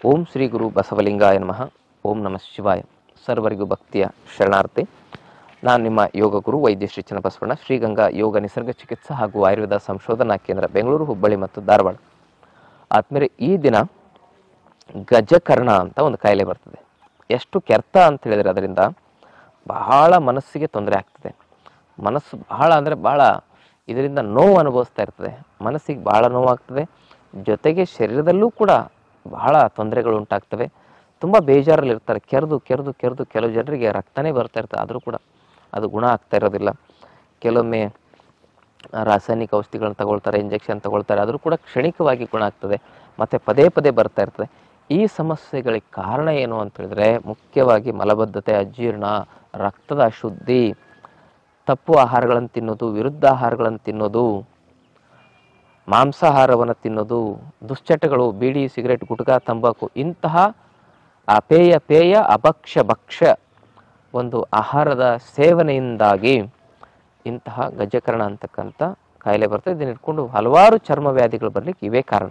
ಓಂ ಶ್ರೀ ಗುರು ಬಸವಲಿಂಗಾಯ ನಮಃ ಓಂ ನಮಃ ಶಿವಾಯ ಸರ್ವರಿಗೂ ಭಕ್ತಿಯ ಶರಣಾರ್ಥಿ ನಾನು ನಿಮ್ಮ ಯೋಗ ಗುರು ವೈದ್ಯ ಶ್ರೀ ಚನ್ನಬಸವಣ್ಣ ಶ್ರೀಗಂಗಾ ಯೋಗ ನಿಸರ್ಗ ಚಿಕಿತ್ಸಾ ಹಾಗೂ ಆಯುರ್ವೇದ ಸಂಶೋಧನಾ ಕೇಂದ್ರ ಬೆಂಗಳೂರು ಹುಬ್ಬಳ್ಳಿ ಮತ್ತು ಧಾರವಾಡ ಆದ್ಮೇಲೆ ಈ ದಿನ ಗಜಕರ್ಣ ಅಂತ ಒಂದು ಕಾಯಿಲೆ ಬರ್ತದೆ ಎಷ್ಟು ಕೆರ್ತ ಅಂತ ಹೇಳಿದ್ರೆ ಅದರಿಂದ ಬಹಳ ಮನಸ್ಸಿಗೆ ತೊಂದರೆ ಆಗ್ತದೆ ಮನಸ್ಸು ಬಹಳ ಅಂದರೆ ಬಹಳ ಇದರಿಂದ ನೋವು ಅನುಭವಿಸ್ತಾ ಇರ್ತದೆ ಮನಸ್ಸಿಗೆ ಬಹಳ ನೋವಾಗ್ತದೆ ಜೊತೆಗೆ ಶರೀರದಲ್ಲೂ ಕೂಡ ಬಹಳ ತೊಂದರೆಗಳು ಉಂಟಾಗ್ತವೆ ತುಂಬ ಬೇಜಾರಲ್ಲಿ ಇರ್ತಾರೆ ಕೆರೆದು ಕೆರೆದು ಕೆರೆದು ಕೆಲವು ಜನರಿಗೆ ರಕ್ತನೇ ಬರ್ತಾ ಇರ್ತದೆ ಆದರೂ ಕೂಡ ಅದು ಗುಣ ಆಗ್ತಾ ಇರೋದಿಲ್ಲ ಕೆಲವೊಮ್ಮೆ ರಾಸಾಯನಿಕ ಔಷಧಿಗಳನ್ನ ತಗೊಳ್ತಾರೆ ಇಂಜೆಕ್ಷನ್ ತಗೊಳ್ತಾರೆ ಆದರೂ ಕೂಡ ಕ್ಷಣಿಕವಾಗಿ ಗುಣ ಆಗ್ತದೆ ಮತ್ತು ಪದೇ ಪದೇ ಬರ್ತಾ ಇರ್ತದೆ ಈ ಸಮಸ್ಯೆಗಳಿಗೆ ಕಾರಣ ಏನು ಅಂತ ಹೇಳಿದ್ರೆ ಮುಖ್ಯವಾಗಿ ಮಲಬದ್ಧತೆ ಅಜೀರ್ಣ ರಕ್ತದ ಅಶುದ್ಧಿ ತಪ್ಪು ಆಹಾರಗಳನ್ನು ತಿನ್ನೋದು ವಿರುದ್ಧ ಆಹಾರಗಳನ್ನು ತಿನ್ನೋದು ಮಾಂಸಾಹಾರವನ್ನು ತಿನ್ನೋದು ದುಶ್ಚಟಗಳು ಬೀಡಿ ಸಿಗರೆಟ್ ಗುಟ್ಕಾ ತಂಬಾಕು ಇಂತಹ ಅಪೇಯ ಪೇಯ ಅಭಕ್ಷ್ಯ ಭಕ್ಷ್ಯ ಒಂದು ಆಹಾರದ ಸೇವನೆಯಿಂದಾಗಿ ಇಂತಹ ಗಜಕರಣ ಅಂತಕ್ಕಂಥ ಕಾಯಿಲೆ ಬರ್ತದೆ ಇದನ್ನ ಇಟ್ಕೊಂಡು ಹಲವಾರು ಚರ್ಮ ವ್ಯಾಧಿಗಳು ಬರಲಿಕ್ಕೆ ಇವೇ ಕಾರಣ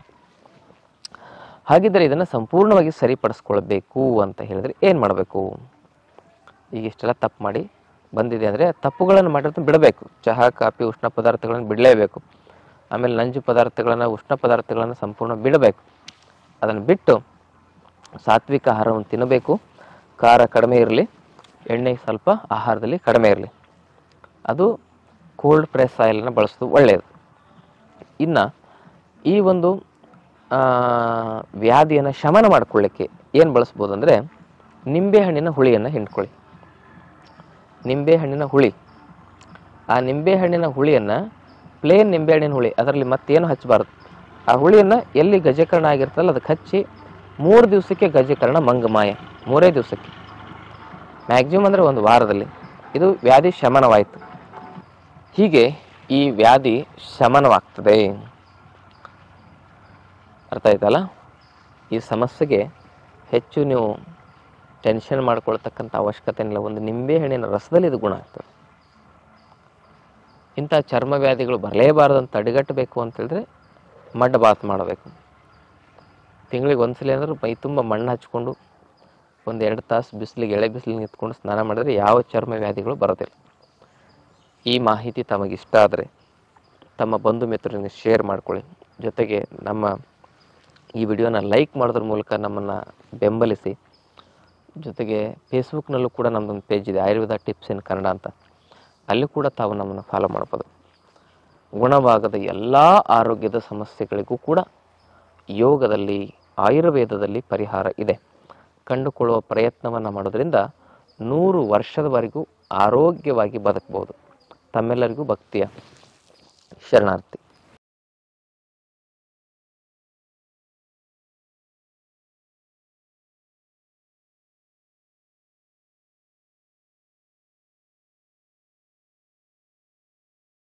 ಹಾಗಿದ್ದರೆ ಇದನ್ನು ಸಂಪೂರ್ಣವಾಗಿ ಸರಿಪಡಿಸ್ಕೊಳ್ಬೇಕು ಅಂತ ಹೇಳಿದ್ರೆ ಏನು ಮಾಡಬೇಕು ಈಗ ಇಷ್ಟೆಲ್ಲ ತಪ್ಪು ಮಾಡಿ ಬಂದಿದೆ ಅಂದರೆ ತಪ್ಪುಗಳನ್ನು ಮಾಡಿರೋದನ್ನ ಬಿಡಬೇಕು ಚಹಾ ಕಾಫಿ ಉಷ್ಣ ಪದಾರ್ಥಗಳನ್ನು ಬಿಡಲೇಬೇಕು ಆಮೇಲೆ ನಂಜು ಪದಾರ್ಥಗಳನ್ನು ಉಷ್ಣ ಪದಾರ್ಥಗಳನ್ನು ಸಂಪೂರ್ಣ ಬಿಡಬೇಕು ಅದನ್ನು ಬಿಟ್ಟು ಸಾತ್ವಿಕ ಆಹಾರವನ್ನು ತಿನ್ನಬೇಕು ಖಾರ ಕಡಿಮೆ ಇರಲಿ ಎಣ್ಣೆ ಸ್ವಲ್ಪ ಆಹಾರದಲ್ಲಿ ಕಡಿಮೆ ಇರಲಿ ಅದು ಕೋಲ್ಡ್ ಪ್ರೆಸ್ ಆಯಿಲನ್ನು ಬಳಸೋದು ಒಳ್ಳೆಯದು ಇನ್ನು ಈ ಒಂದು ಆ, ವ್ಯಾಧಿಯನ್ನು ಶಮನ ಮಾಡ್ಕೊಳ್ಳಿಕ್ಕೆ ಏನು ಬಳಸ್ಬೋದು ಅಂದರೆ ನಿಂಬೆಹಣ್ಣಿನ ಹುಳಿಯನ್ನು ಹಿಂಡ್ಕೊಳ್ಳಿ ನಿಂಬೆಹಣ್ಣಿನ ಹುಳಿ ಆ ನಿಂಬೆಹಣ್ಣಿನ ಹುಳಿಯನ್ನು ಪ್ಲೇನ್ ನಿಂಬೆಹಣ್ಣಿನ ಹುಳಿ ಅದರಲ್ಲಿ ಮತ್ತೇನು ಹಚ್ಚಬಾರ್ದು ಆ ಹುಳಿಯನ್ನು ಎಲ್ಲಿ ಗಜಕರಣ ಆಗಿರ್ತಲ್ಲ ಅದಕ್ಕೆ ಹಚ್ಚಿ ಮೂರು ದಿವಸಕ್ಕೆ ಗಜಕರಣ ಮಂಗಮಾಯ ಮೂರೇ ದಿವಸಕ್ಕೆ ಮ್ಯಾಕ್ಸಿಮಮ್ ಅಂದರೆ ಒಂದು ವಾರದಲ್ಲಿ ಇದು ವ್ಯಾಧಿ ಶಮನವಾಯಿತು ಹೀಗೆ ಈ ವ್ಯಾಧಿ ಶಮನವಾಗ್ತದೆ ಅರ್ಥ ಆಯ್ತಲ್ಲ ಈ ಸಮಸ್ಯೆಗೆ ಹೆಚ್ಚು ನೀವು ಟೆನ್ಷನ್ ಮಾಡ್ಕೊಳ್ತಕ್ಕಂಥ ಅವಶ್ಯಕತೆ ಇಲ್ಲ ಒಂದು ನಿಂಬೆಹಣ್ಣಿನ ರಸದಲ್ಲಿ ಇದು ಗುಣ ಆಗ್ತದೆ ಇಂಥ ಚರ್ಮ ವ್ಯಾಧಿಗಳು ಬರಲೇಬಾರದು ಅಂತ ತಡೆಗಟ್ಟಬೇಕು ಅಂತ ಹೇಳಿದ್ರೆ ಮಡ್ ಬಾತ್ ಮಾಡಬೇಕು ತಿಂಗಳಿಗೆ ಒಂದ್ಸಲ ಅಂದ್ರೆ ಮೈ ತುಂಬ ಮಣ್ಣು ಹಚ್ಕೊಂಡು ಒಂದು ಎರಡು ತಾಸು ಬಿಸಿಲಿಗೆ ಎಳೆ ಬಿಸಿಲಿಗೆ ನಿಂತ್ಕೊಂಡು ಸ್ನಾನ ಮಾಡಿದ್ರೆ ಯಾವ ಚರ್ಮ ವ್ಯಾಧಿಗಳು ಬರೋದಿಲ್ಲ ಈ ಮಾಹಿತಿ ತಮಗೆ ಇಷ್ಟ ಆದರೆ ತಮ್ಮ ಬಂಧು ಮಿತ್ರರಿಗೆ ಶೇರ್ ಮಾಡ್ಕೊಳ್ಳಿ ಜೊತೆಗೆ ನಮ್ಮ ಈ ವಿಡಿಯೋನ ಲೈಕ್ ಮಾಡೋದ್ರ ಮೂಲಕ ನಮ್ಮನ್ನು ಬೆಂಬಲಿಸಿ ಜೊತೆಗೆ ಫೇಸ್ಬುಕ್ನಲ್ಲೂ ಕೂಡ ನಮ್ಮದೊಂದು ಪೇಜ್ ಇದೆ ಆಯುರ್ವೇದ ಟಿಪ್ಸ್ ಇನ್ ಕನ್ನಡ ಅಂತ ಅಲ್ಲಿ ಕೂಡ ತಾವು ನಮ್ಮನ್ನು ಫಾಲೋ ಮಾಡ್ಬೋದು ಗುಣವಾಗದ ಎಲ್ಲ ಆರೋಗ್ಯದ ಸಮಸ್ಯೆಗಳಿಗೂ ಕೂಡ ಯೋಗದಲ್ಲಿ ಆಯುರ್ವೇದದಲ್ಲಿ ಪರಿಹಾರ ಇದೆ ಕಂಡುಕೊಳ್ಳುವ ಪ್ರಯತ್ನವನ್ನು ಮಾಡೋದ್ರಿಂದ ನೂರು ವರ್ಷದವರೆಗೂ ಆರೋಗ್ಯವಾಗಿ ಬದುಕಬಹುದು ತಮ್ಮೆಲ್ಲರಿಗೂ ಭಕ್ತಿಯ ಶರಣಾರ್ಥಿ